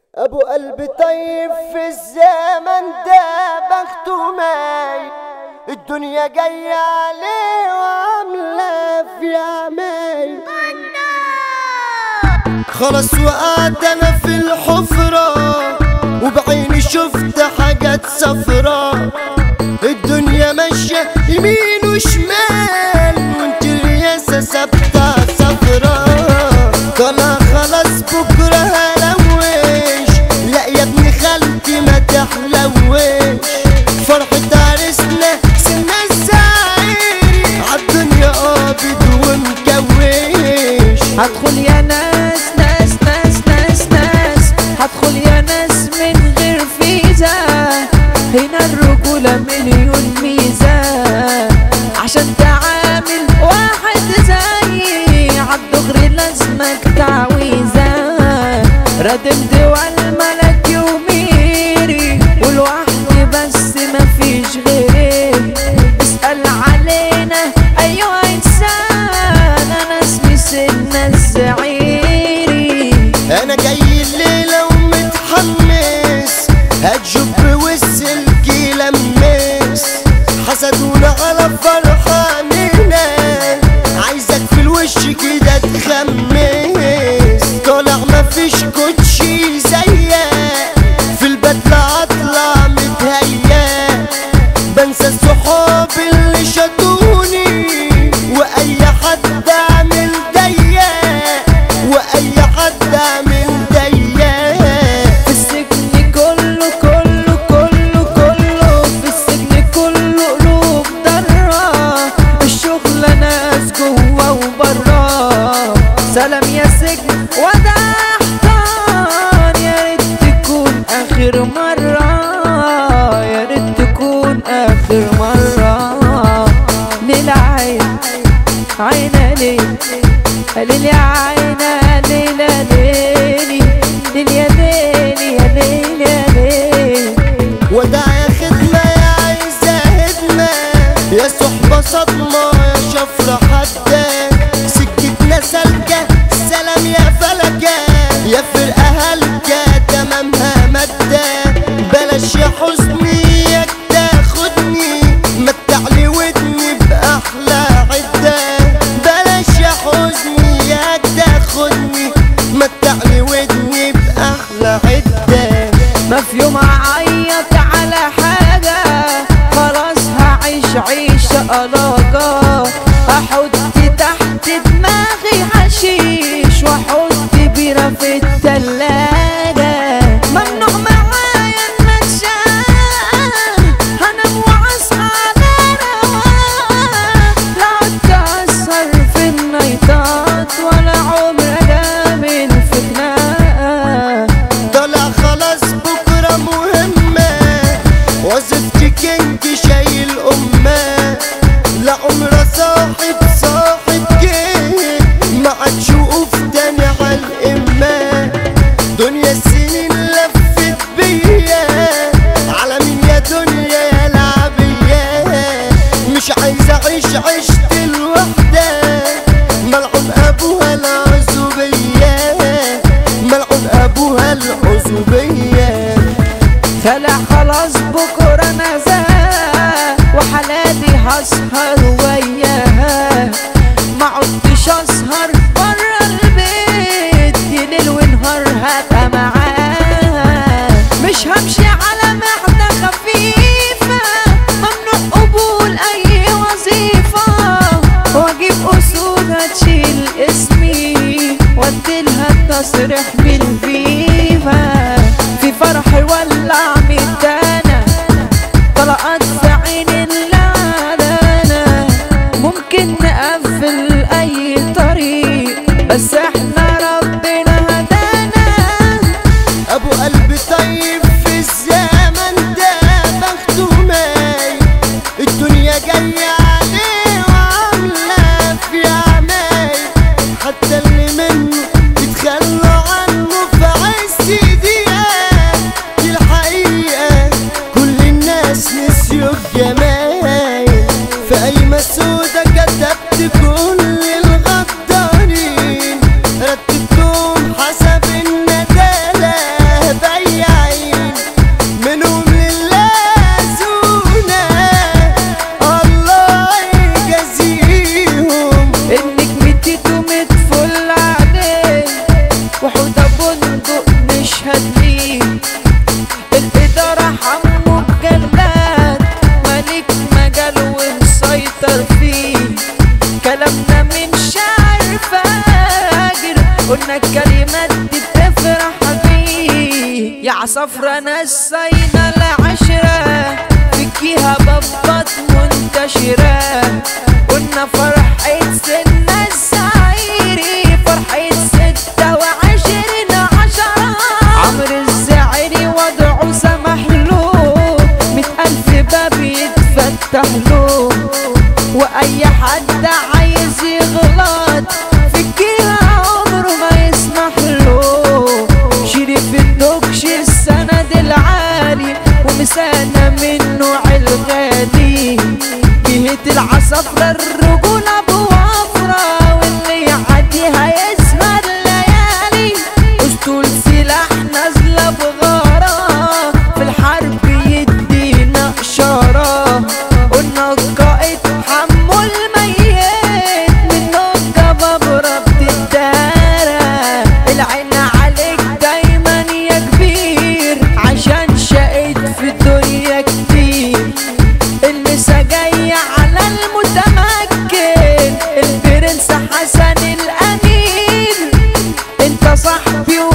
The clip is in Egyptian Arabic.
ابو قلب طيب في الزمن ده بخته ماي الدنيا جاية عليه وعاملة في عماي خلاص وقعت انا في الحفرة وبعيني شفت حاجات صفرا الدنيا ماشية يمين وشمال وانت الرياسة ثابتة صفرا طلع خلاص بكرة هلوش لا يا ابن خالتي ما تحلوش فرحة عرسنا سنة الزعير عالدنيا قابض ومكوش هدخل يا ناس ناس ناس ناس ناس هدخل يا ناس من غير فيزا هنا الرجولة مليون ميزة عشان تعامل واحد زيي عالدغري لازمك تعويذة ردم دول ملك يوميري ولوحدي بس مفيش غيري اسأل علينا أيها إنسان أنا اسمي سنة الزعيري انا جاي الليلة ومتحمس هتجب والسلك يلمس حسدونا على فرحاننا عايزك في الوش كده تخمس طالع مفيش كوتشي زيك في البدلة اطلع متهيأ بنسى الصحاب اللي شدوني واي حد عامل ضيق واي حد عامل ضيق في السجن كله كله كله كله في السجن كله قلوب ضرة الشغل ناس جوا وبرا سلام يا سجن وده احضان يا ريت تكون اخر مرة يا ريت تكون اخر مرة للعين عينا ليل ليل يا عينا ليلة ليلي ليل يا ليل يا ليل يا ليل وده يا خدمة يا عايزة هدمة يا صحبة صدمة يا شفرة حدة سكتنا سلكة سلام يا فلكة يا فرقة هلكة تمامها مادة بلاش يا حزني ياك تاخدني متعلي ودني بأحلى عدة بلاش يا حزني ياك تاخدني متعلي ودني بأحلى عدة ما في يوم اعيط على حاجة خلاص هعيش عيشة قلاقة احط تحت دماغي حشيش واحط بيرة في التلاجة ممنوع معايا المشاء هنام واصحى على رواق لا اتأثر في النيطات ولا عمر جامل في خناقة طلع خلاص بكرة مهمة وظيفتي كينج شايل أمة لا عمر صاحب صاحب كينج ما عادش وقوف تاني عالإمة دنيا السنين لفت بيا على مين يا دنيا يا لعبية مش عايز أعيش عشت الوحدة ملعون أبوها العزوبية ملعون أبوها العزوبية خلع خلاص بكرة نزاع وحالاتي هسهر وياها ما عدتش اسهر برا البيت ليل ونهار هبقى معاها مش همشي على معدة خفيفة ممنوع قبول اي وظيفة واجيب اسود هتشيل اسمي واديلها التصريح بالفيفا في فرح ولع ميدانا طلقات في عين اللعنة ممكن نقفل اي طريق بس احنا ربنا هدانا ابو قلب طيب في الزمن ده بخته ماي الدنيا جاية عليه وعاملة في عماي حتى اللي منه يتخلوا عنه في الكلمات دي بتفرح بيه يا عصفرة نسينا العشرة فيكيها ببط منتشرة قلنا فرحة سنة السعيري فرحة ستة وعشرين عشرة عمرو الزعري وضعه سمح له مئة ألف باب يتفتح له وأي حد عايز يغلط فيكيها عمره ما يسمح له شريف الدكش السند العالي ومسانة منه الغالي جهة العصفرة الرجولة بوفرة واللي يعديها يسمى الليالي اسطول سلاح نازلة بغارة في الحرب يدينا إشارة قلنا القائد حمو الميت من نقطة ببرة بتدارى العين عليك دايما يا كبير عشان شقيت في الدنيا كتير المسا جاية على المتمكن البرنس حسن الأمير انت صاحبي